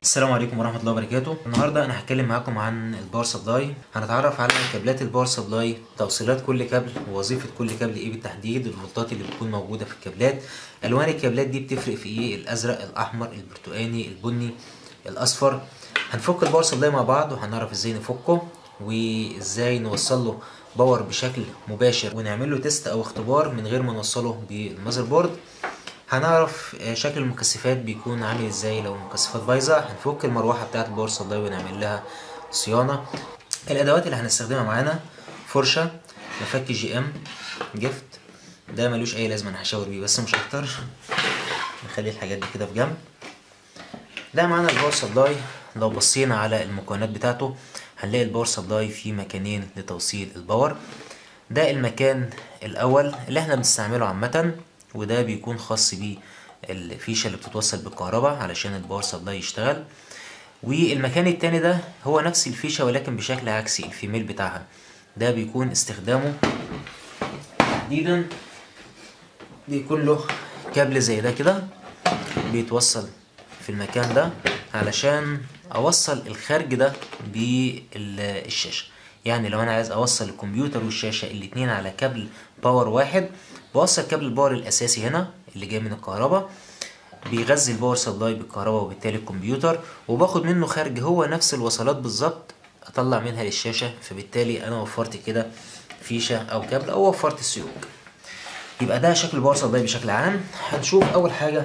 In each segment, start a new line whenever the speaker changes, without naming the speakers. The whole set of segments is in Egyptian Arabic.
السلام عليكم ورحمة الله وبركاته النهاردة أنا هتكلم معاكم عن الباور سبلاي هنتعرف على كابلات الباور سبلاي توصيلات كل كابل ووظيفة كل كابل إيه بالتحديد الفولتات اللي بتكون موجودة في الكابلات ألوان الكابلات دي بتفرق في إيه الأزرق الأحمر البرتقاني البني الأصفر هنفك الباور سبلاي مع بعض وهنعرف إزاي نفكه وإزاي نوصل له باور بشكل مباشر ونعمل له تيست أو اختبار من غير ما نوصله بالمذر بورد هنعرف شكل المكثفات بيكون عامل ازاي لو المكثفات بايظه هنفك المروحه بتاعه الباور سبلاي ونعمل لها صيانه الادوات اللي هنستخدمها معانا فرشه مفك جي ام جفت ده ملوش اي لازمه انا هشاور بيه بس مش اكتر نخلي الحاجات دي كده في جنب ده معانا الباور سبلاي لو بصينا على المكونات بتاعته هنلاقي الباور سبلاي فيه مكانين لتوصيل الباور ده المكان الاول اللي احنا بنستعمله عامه وده بيكون خاص بيه الفيشة اللي بتتوصل بالكهرباء علشان الباور سبلاي يشتغل والمكان التاني ده هو نفس الفيشة ولكن بشكل عكسي الفيميل بتاعها ده بيكون استخدامه تحديدا بيكون له كابل زي ده كده بيتوصل في المكان ده علشان اوصل الخارج ده بالشاشة يعني لو انا عايز اوصل الكمبيوتر والشاشة الاتنين على كابل باور واحد بوصل كابل الباور الاساسي هنا اللي جاي من الكهرباء بيغذي الباور سبلاي بالكهرباء وبالتالي الكمبيوتر وباخد منه خارج هو نفس الوصلات بالظبط اطلع منها للشاشه فبالتالي انا وفرت كده فيشه او كابل او وفرت السلوك يبقى ده شكل الباور سبلاي بشكل عام هنشوف اول حاجه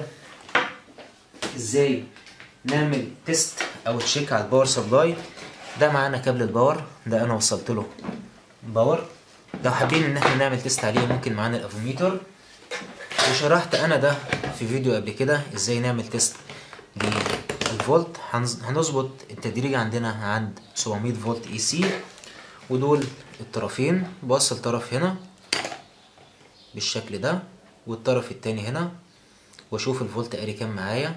ازاي نعمل تيست او تشيك على الباور سبلاي ده معانا كابل الباور ده انا وصلت له باور لو حابين ان احنا نعمل تيست عليه ممكن معانا الافوميتر وشرحت انا ده في فيديو قبل كده ازاي نعمل تيست للفولت هنظبط التدريج عندنا عند 700 فولت اي سي ودول الطرفين بوصل طرف هنا بالشكل ده والطرف التاني هنا واشوف الفولت قاري كام معايا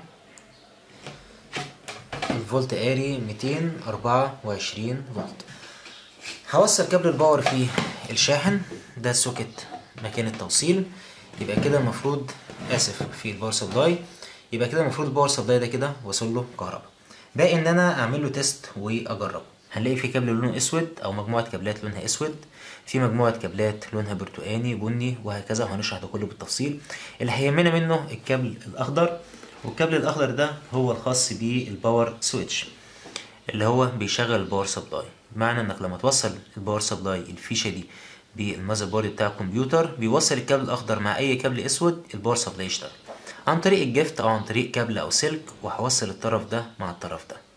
الفولت قاري 224 فولت هوصل كابل الباور في الشاحن ده سوكت مكان التوصيل يبقى كده المفروض اسف في الباور سبلاي يبقى كده المفروض الباور سبلاي ده كده واصل له كهرباء باقي ان انا اعمل له تيست واجربه هنلاقي في كابل لونه اسود او مجموعه كابلات لونها اسود في مجموعه كابلات لونها برتقاني بني وهكذا وهنشرح ده كله بالتفصيل اللي هيهمنا منه الكابل الاخضر والكابل الاخضر ده هو الخاص بالباور سويتش اللي هو بيشغل الباور سبلاي بمعنى انك لما توصل الباور سبلاي الفيشه دي بالمذر بورد بتاع الكمبيوتر بيوصل الكابل الاخضر مع اي كابل اسود الباور سبلاي يشتغل عن طريق الجفت او عن طريق كابل او سلك وهوصل الطرف ده مع الطرف ده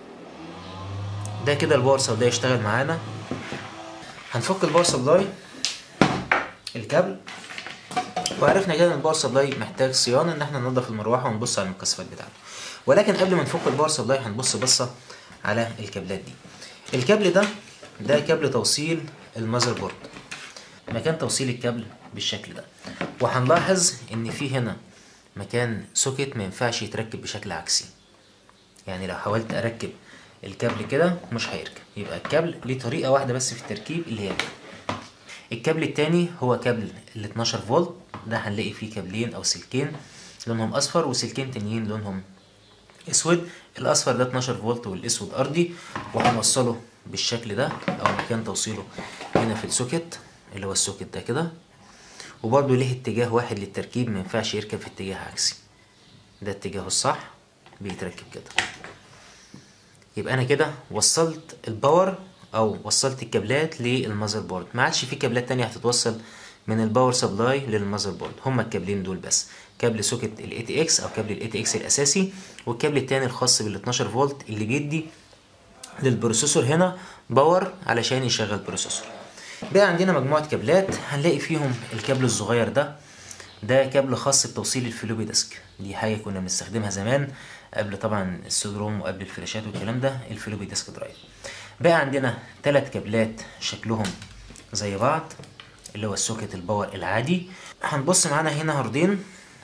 ده كده الباور سبلاي يشتغل معانا هنفك الباور سبلاي الكابل وعرفنا كده ان الباور سبلاي محتاج صيانه ان احنا ننضف المروحه ونبص على المكثفات بتاعته ولكن قبل ما نفك الباور سبلاي هنبص بصه على الكابلات دي الكابل ده ده كابل توصيل المذر بورد مكان توصيل الكابل بالشكل ده وهنلاحظ ان في هنا مكان سوكت ما ينفعش يتركب بشكل عكسي يعني لو حاولت اركب الكابل كده مش هيركب يبقى الكابل ليه طريقه واحده بس في التركيب اللي هي الكابل التاني هو كابل ال 12 فولت ده هنلاقي فيه كابلين او سلكين لونهم اصفر وسلكين تانيين لونهم اسود الاصفر ده 12 فولت والاسود ارضي وهنوصله بالشكل ده او مكان توصيله هنا في السوكت اللي هو السوكت ده كده وبرده ليه اتجاه واحد للتركيب ما ينفعش يركب في اتجاه عكسي ده اتجاهه الصح بيتركب كده يبقى انا كده وصلت الباور او وصلت الكابلات للمذر بورد ما عادش في كابلات تانية هتتوصل من الباور سبلاي للمذر بورد هما الكابلين دول بس كابل سوكت الاي تي اكس او كابل الاي تي اكس الاساسي والكابل التاني الخاص بال 12 فولت اللي بيدي للبروسيسور هنا باور علشان يشغل البروسيسور بقى عندنا مجموعة كابلات هنلاقي فيهم الكابل الصغير ده ده كابل خاص بتوصيل الفلوبي ديسك دي حاجة كنا بنستخدمها زمان قبل طبعا السودروم وقبل الفلاشات والكلام ده الفلوبي ديسك درايف بقى عندنا ثلاث كابلات شكلهم زي بعض اللي هو السوكت الباور العادي هنبص معانا هنا هاردين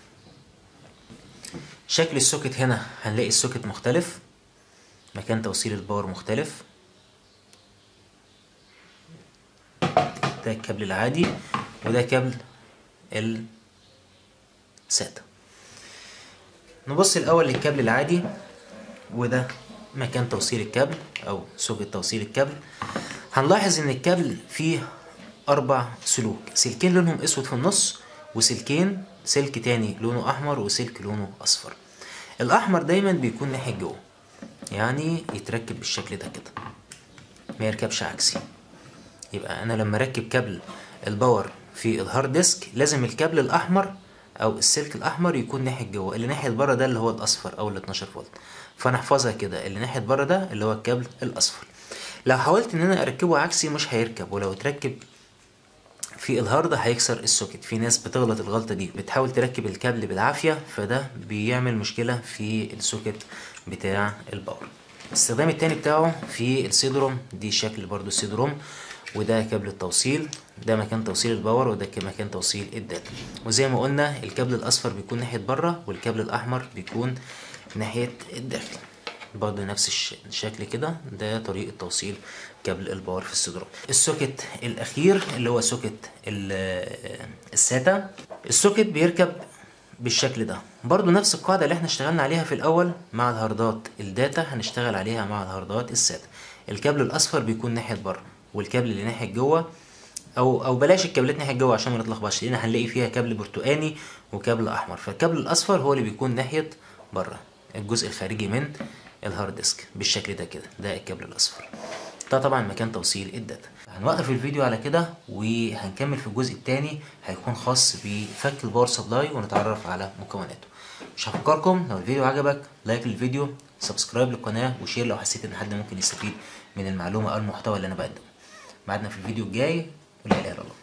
شكل السوكت هنا هنلاقي السوكت مختلف مكان توصيل الباور مختلف ده الكابل العادي وده كابل الساتا نبص الاول للكابل العادي وده مكان توصيل الكابل او سوكت توصيل الكابل هنلاحظ ان الكابل فيه اربع سلوك سلكين لونهم اسود في النص وسلكين سلك تاني لونه احمر وسلك لونه اصفر الاحمر دايما بيكون ناحيه جوه يعني يتركب بالشكل ده كده ما يركبش عكسي يبقى انا لما اركب كابل الباور في الهارد ديسك لازم الكابل الاحمر او السلك الاحمر يكون ناحيه جوه اللي ناحيه بره ده اللي هو الاصفر او ال 12 فولت فانا احفظها كده اللي ناحيه بره ده اللي هو الكابل الاصفر لو حاولت ان انا اركبه عكسي مش هيركب ولو اتركب في الهارد هيكسر السوكت في ناس بتغلط الغلطة دي بتحاول تركب الكابل بالعافية فده بيعمل مشكلة في السوكت بتاع الباور الاستخدام التاني بتاعه في السيدروم دي شكل برضو السيدروم وده كابل التوصيل ده مكان توصيل الباور وده مكان توصيل الداتا وزي ما قلنا الكابل الاصفر بيكون ناحية بره والكابل الاحمر بيكون ناحية الداخل برضه نفس الشكل كده ده طريقة توصيل كابل الباور في السدروم السوكت الاخير اللي هو سوكت الساتا السوكت بيركب بالشكل ده برضو نفس القاعدة اللي احنا اشتغلنا عليها في الاول مع الهاردات الداتا هنشتغل عليها مع الهاردات الساتا الكابل الاصفر بيكون ناحية بره والكابل اللي ناحية جوه او او بلاش الكابلات ناحية جوه عشان ما نتلخبطش لان هنلاقي فيها كابل برتقاني وكابل احمر فالكابل الاصفر هو اللي بيكون ناحية بره الجزء الخارجي من الهارد ديسك بالشكل ده كده ده الكابل الاصفر ده طبعا مكان توصيل الداتا هنوقف الفيديو على كده وهنكمل في الجزء الثاني هيكون خاص بفك الباور سبلاي ونتعرف على مكوناته مش هفكركم لو الفيديو عجبك لايك للفيديو سبسكرايب للقناه وشير لو حسيت ان حد ممكن يستفيد من المعلومه او المحتوى اللي انا بقدمه بعدنا في الفيديو الجاي ولا اله الا الله